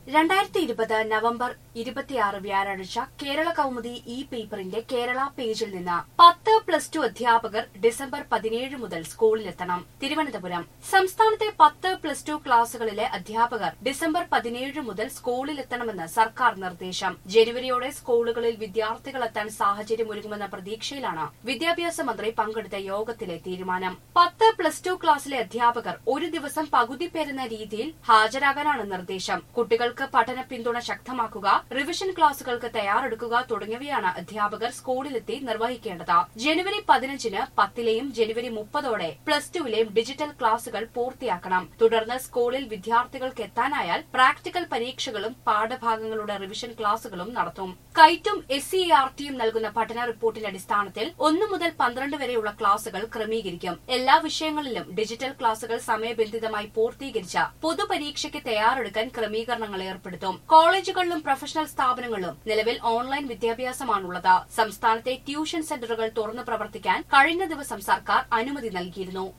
രണ്ടായിരത്തി ഇരുപത് നവംബർ ഇരുപത്തിയാറ് വ്യാഴാഴ്ച കേരള കൗമുദി ഇ പേപ്പറിന്റെ കേരള പേജിൽ നിന്ന് പത്ത് പ്ലസ് ടു അധ്യാപകർ ഡിസംബർ പതിനേഴ് മുതൽ സ്കൂളിലെത്തണം തിരുവനന്തപുരം സംസ്ഥാനത്തെ പത്ത് പ്ലസ് ടു ക്ലാസുകളിലെ അധ്യാപകർ ഡിസംബർ പതിനേഴ് മുതൽ സ്കൂളിലെത്തണമെന്ന് സർക്കാർ നിർദ്ദേശം ജനുവരിയോടെ സ്കൂളുകളിൽ വിദ്യാർത്ഥികളെത്താൻ സാഹചര്യമൊരുങ്ങുമെന്ന പ്രതീക്ഷയിലാണ് വിദ്യാഭ്യാസ മന്ത്രി പങ്കെടുത്ത യോഗത്തിലെ തീരുമാനം പത്ത് പ്ലസ് ടു ക്ലാസ്സിലെ അധ്യാപകർ ഒരു ദിവസം പകുതി പേരെന്ന രീതിയിൽ ഹാജരാകാനാണ് നിർദ്ദേശം കുട്ടികൾക്ക് പഠന പിന്തുണ ശക്തമാക്കുക റിവിഷൻ ക്ലാസുകൾക്ക് തയ്യാറെടുക്കുക തുടങ്ങിയവയാണ് അധ്യാപകർ സ്കൂളിലെത്തി നിർവഹിക്കേണ്ടത് ജനുവരി പതിനഞ്ചിന് പത്തിലെയും ജനുവരി മുപ്പതോടെ പ്ലസ് ടുവിലെയും ഡിജിറ്റൽ ക്ലാസുകൾ പൂർത്തിയാക്കണം തുടർന്ന് സ്കൂളിൽ വിദ്യാർത്ഥികൾക്ക് എത്താനായാൽ പ്രാക്ടിക്കൽ പരീക്ഷകളും പാഠഭാഗങ്ങളുടെ റിവിഷൻ ക്ലാസുകളും നടത്തും കൈറ്റും എസ് സി ആർ ടിയും നൽകുന്ന പഠന റിപ്പോർട്ടിന്റെ അടിസ്ഥാനത്തിൽ ഒന്നു മുതൽ പന്ത്രണ്ട് വരെയുള്ള ക്ലാസുകൾ ക്രമീകരിക്കും എല്ലാ വിഷയങ്ങളിലും ഡിജിറ്റൽ ക്ലാസുകൾ സമയബന്ധിതമായി പൂർത്തീകരിച്ച പൊതുപരീക്ഷയ്ക്ക് തയ്യാറെടുക്കാൻ ക്രമീകരണങ്ങൾ ഏർപ്പെടുത്തും കോളേജുകളിലും പ്രൊഫഷണൽ സ്ഥാപനങ്ങളിലും നിലവിൽ ഓൺലൈൻ വിദ്യാഭ്യാസമാണുള്ളത് സംസ്ഥാനത്തെ ട്യൂഷൻ സെന്ററുകൾ തുറന്നു പ്രവർത്തിക്കാൻ കഴിഞ്ഞ ദിവസം സർക്കാർ അനുമതി നൽകിയിരുന്നു